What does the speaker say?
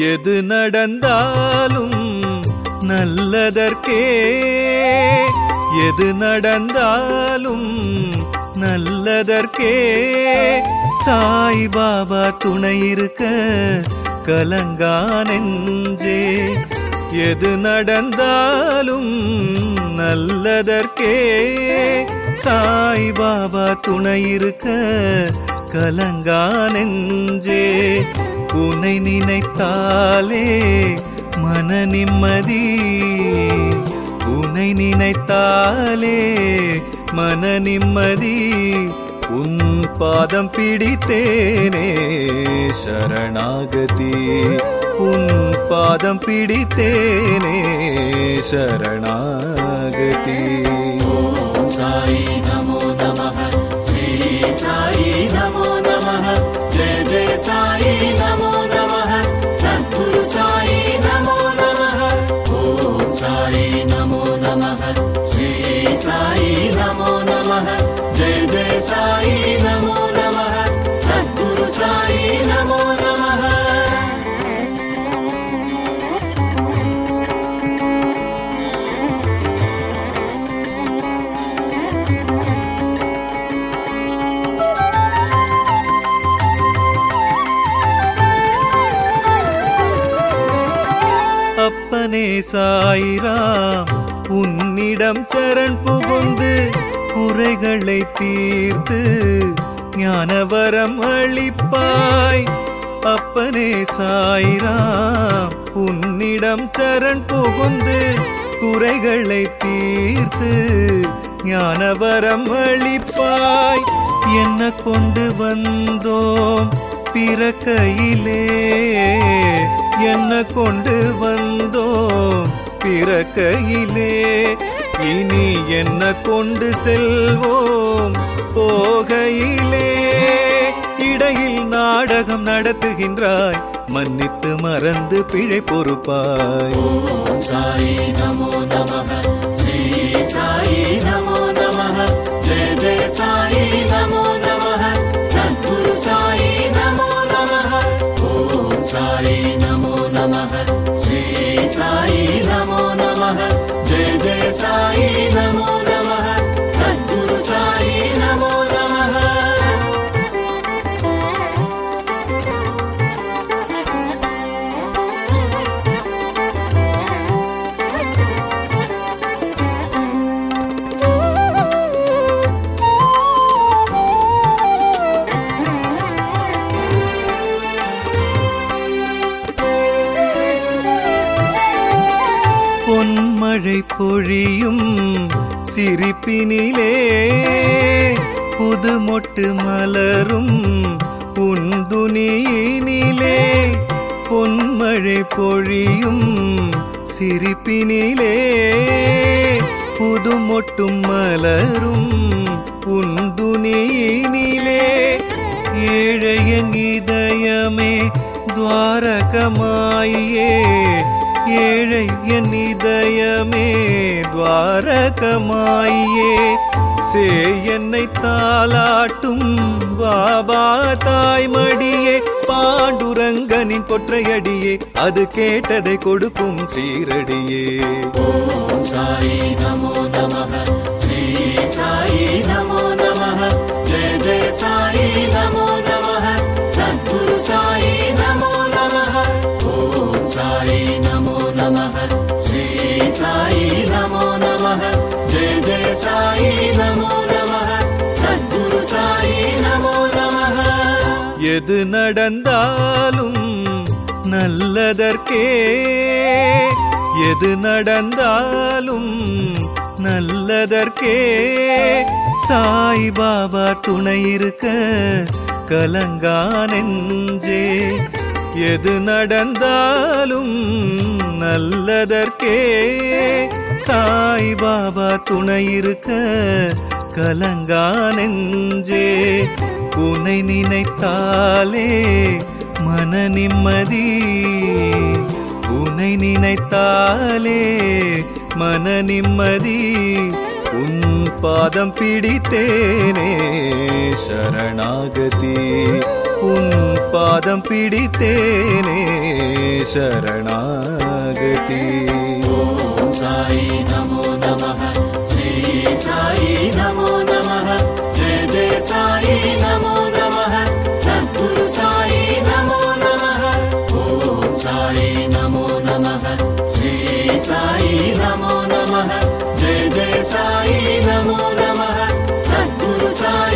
எது நடந்தாலும் நல்லதற்கே எது நடந்தாலும் நல்லதற்கே சாய்பாபா துணை இருக்க கலங்கா நெஞ்சே எது நடந்தாலும் நல்லதற்கே சாய்பாபா துணை இருக்க கலங்கா நெஞ்சே உன்னை நினைத்தாலே மன நிம்மதி உன்னை நினைத்தாலே மன நிம்மதி உன் பாதம் பிடித்தேனே சரணாகதி உன் பாதம் பிடித்தேனே சரணாகதி साई नमो नमः श्री साई नमो नमः जय जय साई नमो नमः सद्गुरु साई नमो नमः ॐ साई नमो नमः श्री साई नमो नमः जय जय साई नमो नमः सद्गुरु साई नमो नमः அப்பனே சாயிராம் உன்னிடம் சரண் புகுந்து குறைகளை தீர்த்து ஞானவரம் அளிப்பாய் அப்பனே சாயிராம் உன்னிடம் சரண் புகுந்து குறைகளை தீர்த்து ஞானவரம் அளிப்பாய் என்ன கொண்டு வந்தோம் பிறக்கையிலே என்ன கொண்டு வந்தோம் பிறக்கையிலே இனி என்ன கொண்டு செல்வோம் போகையிலே இடையில் நாடகம் நடத்துகின்றாய் மன்னித்து மறந்து பிழை பொறுப்பாய் ॐ साई नमो नमः श्री साई नमो नमः जय जय साई नमो नमः सद्गुरु साई नमो नमः ॐ साई नमो नमः श्री साई नमो नमः जय जय साई नमो नमः सद्गुरु साई नमो नमः பொன்மழை பொழியும் சிரிப்பினிலே புது மொட்டு மலரும் உந்துனியினிலே பொன்மழை பொழியும் சிரிப்பினிலே புது மொட்டும் மலரும் உந்துனியினிலே ஏழையன் இதயமே துவாரகமாயே ஏழை என் இதயமே துவாரகமாயே சே என்னை தாலாட்டும் பாபா தாய்மடியே பாண்டுரங்கனின் கொற்றையடியே அது கேட்டதை கொடுக்கும் சீரடியே ॐ साई नमो नमः श्री साई नमो नमः जय जय साई नमो नमः सद्गुरु साई नमो नमः ॐ साई नमो नमः श्री साई नमो नमः जय जय साई नमो नमः सद्गुरु साई नमो नमः எது நடந்தாலும் நல்லதற்கே எது நடந்தாலும் நல்லதற்கே சாய்பாபா துணை இருக்க கலங்கா நெஞ்சே எது நடந்தாலும் நல்லதற்கே சாய்பாபா துணை இருக்க கலங்கா நெஞ்சே உன்னை நினைத்தாலே மன நிம்மதி உன்னை நினைத்தாலே மன நிம்மதி உன் பாதம் பிடித்தேனே சரணாகதி உன் பாதம் பிடித்தேனே சரணாகதி ॐ साई नमो नमः श्री साई नमो नमः जय जय साई नमो नमः सद्गुरु साई नमो नमः ॐ साई नमो नमः श्री साई नमो नमः जय जय साई नमो नमः सद्गुरु साई